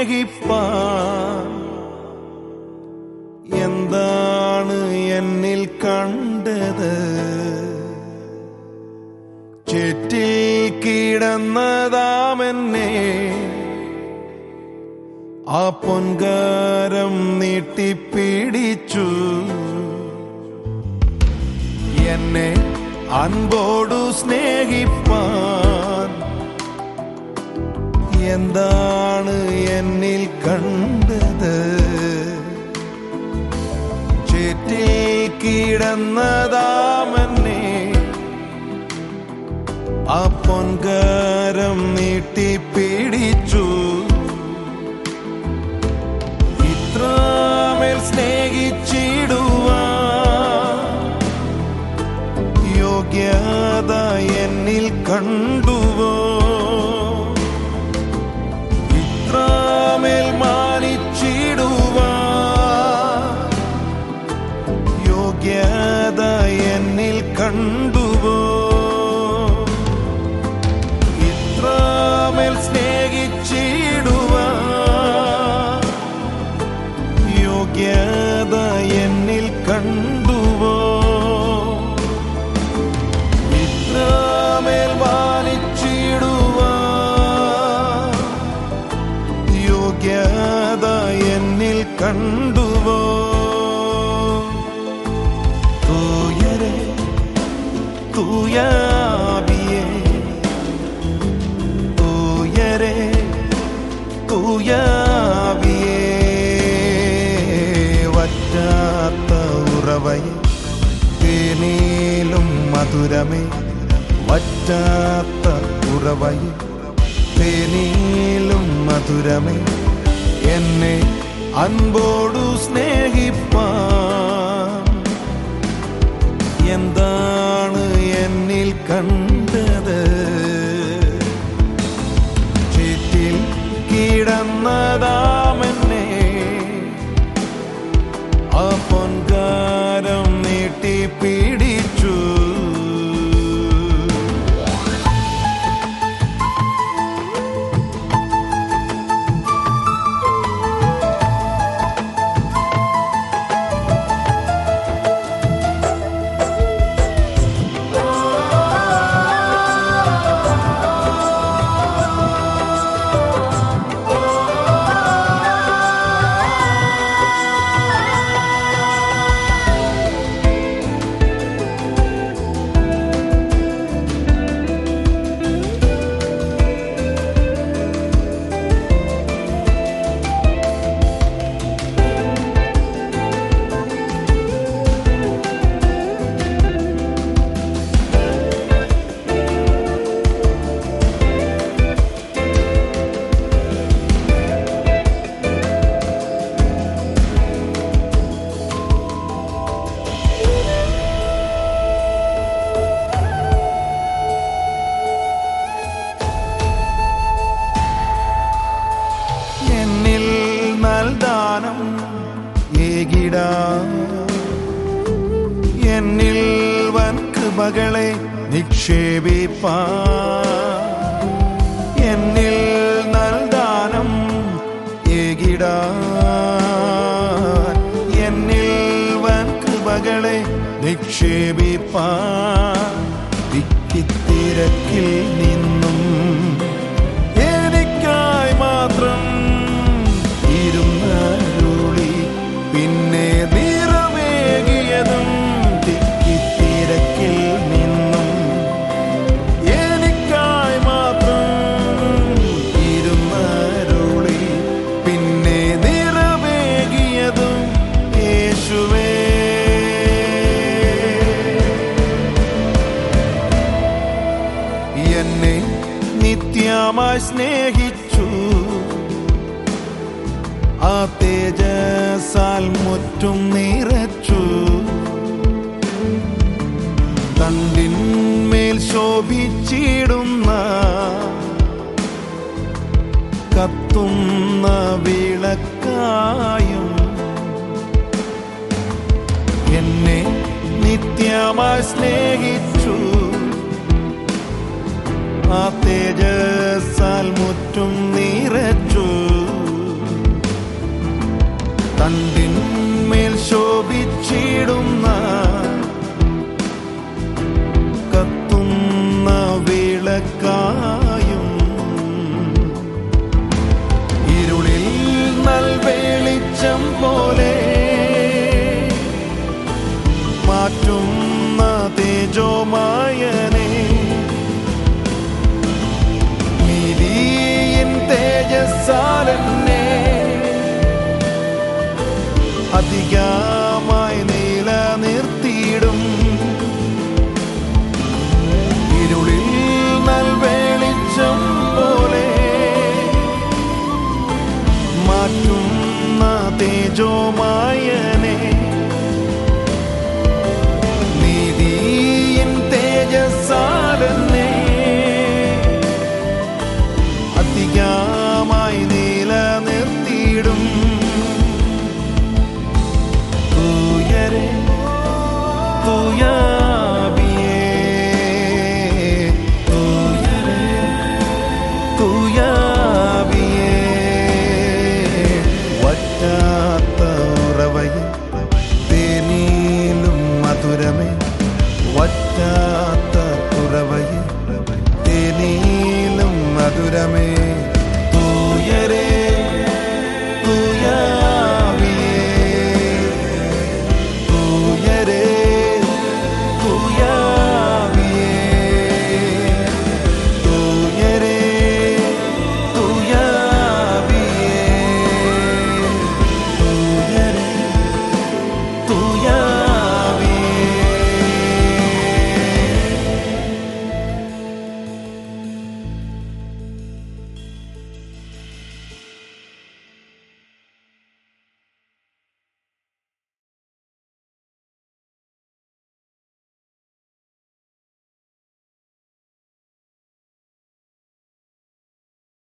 സ്നേഹിപ്പാൻ എന്താണ് എന്നിൽ കണ്ടത് ചുറ്റിൽ കിടന്നതാമെന്നെ ആ പൊൻകാരം നീട്ടിപ്പിടിച്ചു എന്നെ അൻപോടു സ്നേഹിപ്പാൻ എന്താണ് എന്നിൽ കണ്ടത് ചുറ്റിൽ കിടന്നതാമെന്നെ ആ പൊൻകാരം നീട്ടിപ്പിടിച്ചു ഇത്രമേൽ സ്നേഹിച്ചിടുവാൻ യോഗ്യത എന്നിൽ കണ്ടുവോ ഇത്രമേൽ മാനിച്ചിടുവാൻ യോഗ്യത എന്നിൽ കണ്ടുവോ ഇത്രമേൽ സ്നേഹിച്ചിടുവാൻ യോഗ്യത എന്നിൽ കണ്ടുവോ ഇത്രമേൽ മാനിച്ചിടുവാൻ യോഗ്യത എന്നിൽ കണ്ടുവോ തൂയരെ തൂയാബിയെ തൂയരെ തൂയാബിയെ വറ്റാത്ത ഉറവയെ തേനീലും മധുരമേ വറ്റാത്ത ഉറവയെ തേനീലും മധുരമേ എന്നെ അൻപോടു സ്നേഹിപ്പാൻ എന്താണ് എന്നിൽ കണ്ടത് ചുറ്റിൽ കിടന്നതാമെന്നെ ആ പൊൻകാരം നീട്ടിപ്പിടിച്ചു എന്നിൽ നൽദാനം ഏകിട എന്നിൽ വൻ കൃപകളെ നിക്ഷേപിപ്പാ എന്നിൽ നൽദാനം ഏകിട എന്നിൽ വൻ കൃപകളെ നിക്ഷേപിപ്പാ തിക്കിത്തിരക്കിൽ നിന്നും എനിക്കായി മാത്രം ഇരുന്നരുളി പിന്നെ നിറവേകിയതും തിക്കിത്തിരക്കിൽ നിന്നും എനിക്കായി മാത്രം ഇരുന്നരുളി പിന്നെ നിറവേകിയതും യേശുവേ എന്നെ നിത്യമായി സ്നേഹിച്ചു ആ തേജസാൽ മുറ്റും നിറച്ചു തണ്ടിന്മേൽ ശോഭിച്ചിടുന്ന കത്തുന്ന വിളക്കായും എന്നെ നിത്യമായി സ്നേഹിച്ചു ആ തേജസാൽ മുറ്റും നിറച്ചു തണ്ടിന്മേൽ ശോഭിച്ചിടുന്ന കത്തുന്ന വിളക്കായും ഇരുളിൽ നൽവെളിച്ചം പോലെ മാറ്റുന്ന തേജോമായനെ നീതിയിൻ തേജസ്സാലെന്നെ അധികമായി നിലനിർത്തിയിടും ഇരുളിൽ നൽവെളിച്ചം പോലെ മാറ്റുന്ന തേജോമായനെ നീതിയിൻ തേജസ്സാലെന്നെ അധികമായി നിലനിർത്തിയിടും